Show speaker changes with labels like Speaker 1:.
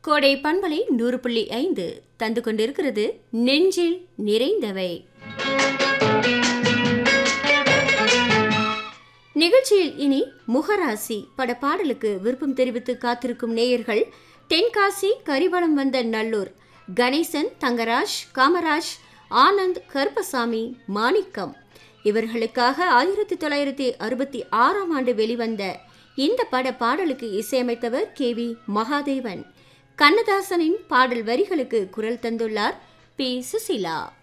Speaker 1: கோடை பண்பலை நூறு புள்ளி ஐந்து தந்து கொண்டிருக்கிறது நெஞ்சில் நிறைந்தவை நிகழ்ச்சியில் இனி முகராசி பட பாடலுக்கு விருப்பம் தெரிவித்து காத்திருக்கும் நேயர்கள் தென்காசி கரிவலம் வந்த நல்லூர் கணேசன் தங்கராஜ் காமராஜ் ஆனந்த் கருப்பசாமி மாணிக்கம் இவர்களுக்காக ஆயிரத்தி தொள்ளாயிரத்தி அறுபத்தி ஆறாம் ஆண்டு வெளிவந்த இந்த பட பாடலுக்கு இசையமைத்தவர் கே வி மகாதேவன் கண்ணதாசனின் பாடல் வரிகளுக்கு குரல் தந்துள்ளார் பி சுசிலா